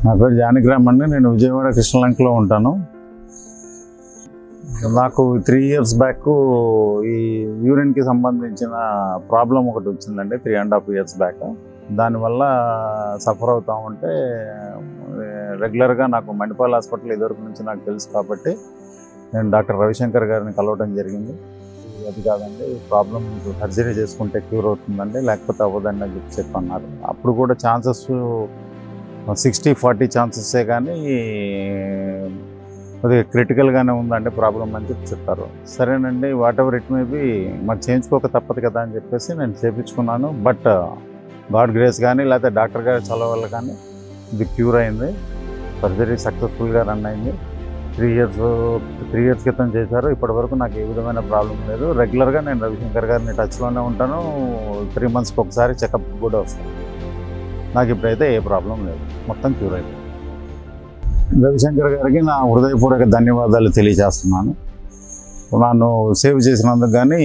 నా పేరు జానకిరామ్ అండి నేను విజయవాడ కృష్ణలంకలో ఉంటాను నాకు త్రీ ఇయర్స్ బ్యాక్ ఈ యూరిన్కి సంబంధించిన ప్రాబ్లం ఒకటి వచ్చిందండి three and half years back దానివల్ల సఫర్ అవుతా ఉంటే రెగ్యులర్గా నాకు మణిపాల్ హాస్పిటల్ ఇదివరకు నుంచి నాకు తెలుసు కాబట్టి నేను డాక్టర్ రవిశంకర్ గారిని కలవడం జరిగింది అది కాదండి ప్రాబ్లం మీకు సర్జరీ చేసుకుంటే క్యూర్ అవుతుందండి లేకపోతే అవ్వదండి అని చెప్పి చెప్పన్నారు అప్పుడు కూడా ఛాన్సెస్ సిక్స్టీ ఫార్టీ ఛాన్సెసే కానీ అది క్రిటికల్గానే ఉందండి ప్రాబ్లం అని చెప్పి చెప్పారు సరేనండి whatever it may be మరి చేయించుకోక తప్పదు కదా అని చెప్పేసి నేను చేయించుకున్నాను బట్ గాడ్ గ్రేస్ కానీ లేకపోతే డాక్టర్ గారి చలవ వల్ల కానీ ఇది క్యూర్ అయింది సర్జరీ సక్సెస్ఫుల్గా రన్ అయింది త్రీ ఇయర్స్ త్రీ ఇయర్స్ క్రితం చేశారు ఇప్పటివరకు నాకు ఏ విధమైన ప్రాబ్లం లేదు రెగ్యులర్గా నేను రవిశంకర్ గారిని టచ్లోనే ఉంటాను త్రీ మంత్స్కి ఒకసారి చెకప్ కూడా వస్తాను నాకు ఇప్పుడైతే ఏ ప్రాబ్లం లేదు మొత్తం క్యూర్ అయిపోయింది రవిశంకర్ గారికి నా హృదయపూర్వక ధన్యవాదాలు తెలియజేస్తున్నాను నన్ను సేవ్ చేసినందుకు కానీ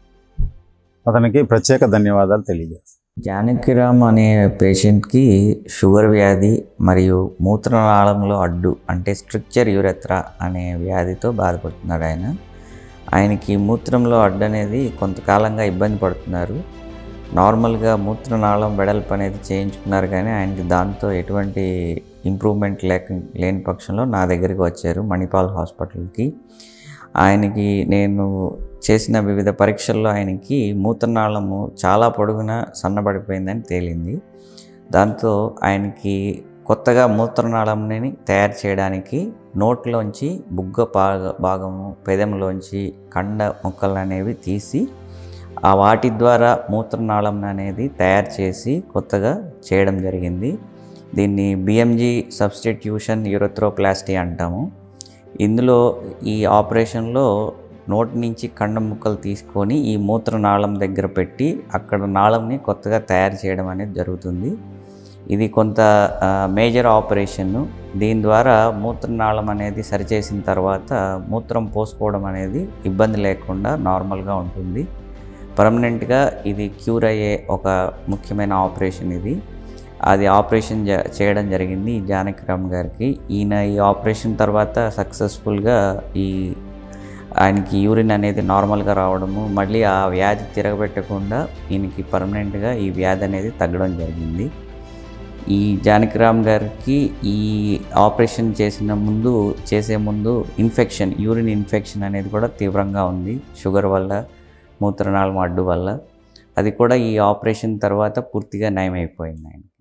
అతనికి ప్రత్యేక ధన్యవాదాలు తెలియజేస్తాను జానకిరామ్ అనే పేషెంట్కి షుగర్ వ్యాధి మరియు మూత్రనాళంలో అడ్డు అంటే స్ట్రక్చర్ యూరెత్రా అనే వ్యాధితో బాధపడుతున్నాడు ఆయన ఆయనకి మూత్రంలో అడ్డు అనేది కొంతకాలంగా ఇబ్బంది పడుతున్నారు నార్మల్గా మూత్రనాళం వెడల్పు అనేది చేయించుకున్నారు కానీ ఆయనకి దాంతో ఎటువంటి ఇంప్రూవ్మెంట్ లేక లేని పక్షంలో నా దగ్గరికి వచ్చారు మణిపాల్ హాస్పిటల్కి ఆయనకి నేను చేసిన వివిధ పరీక్షల్లో ఆయనకి మూత్రనాళము చాలా పొడుగున సన్నబడిపోయిందని తేలింది దాంతో ఆయనకి కొత్తగా మూత్రనాళంని తయారు చేయడానికి నోట్లోంచి బుగ్గ భాగ భాగము పెదములోంచి కండ ముక్కలు అనేవి తీసి ఆ వాటి ద్వారా మూత్రనాళం అనేది తయారు చేసి కొత్తగా చేయడం జరిగింది దీన్ని బిఎంజీ సబ్స్టిట్యూషన్ యూరోథ్రోప్లాస్టీ అంటాము ఇందులో ఈ ఆపరేషన్లో నోటి నుంచి కండ ముక్కలు తీసుకొని ఈ మూత్రనాళం దగ్గర పెట్టి అక్కడ నాళంని కొత్తగా తయారు చేయడం అనేది జరుగుతుంది ఇది కొంత మేజర్ ఆపరేషన్ దీని ద్వారా మూత్రనాళం అనేది సరిచేసిన తర్వాత మూత్రం పోసుకోవడం అనేది ఇబ్బంది లేకుండా నార్మల్గా ఉంటుంది పర్మనెంట్గా ఇది క్యూర్ అయ్యే ఒక ముఖ్యమైన ఆపరేషన్ ఇది అది ఆపరేషన్ జ చేయడం జరిగింది ఈ జానకిరామ్ గారికి ఈయన ఈ ఆపరేషన్ తర్వాత సక్సెస్ఫుల్గా ఈ ఆయనకి యూరిన్ అనేది నార్మల్గా రావడము మళ్ళీ ఆ వ్యాధి తిరగబెట్టకుండా ఈయనకి పర్మనెంట్గా ఈ వ్యాధి అనేది తగ్గడం జరిగింది ఈ జానకిరామ్ గారికి ఈ ఆపరేషన్ చేసిన ముందు చేసే ముందు ఇన్ఫెక్షన్ యూరిన్ ఇన్ఫెక్షన్ అనేది కూడా తీవ్రంగా ఉంది షుగర్ వల్ల మూత్రనాళం అడ్డు వల్ల అది కూడా ఈ ఆపరేషన్ తర్వాత పూర్తిగా నయమైపోయింది ఆయన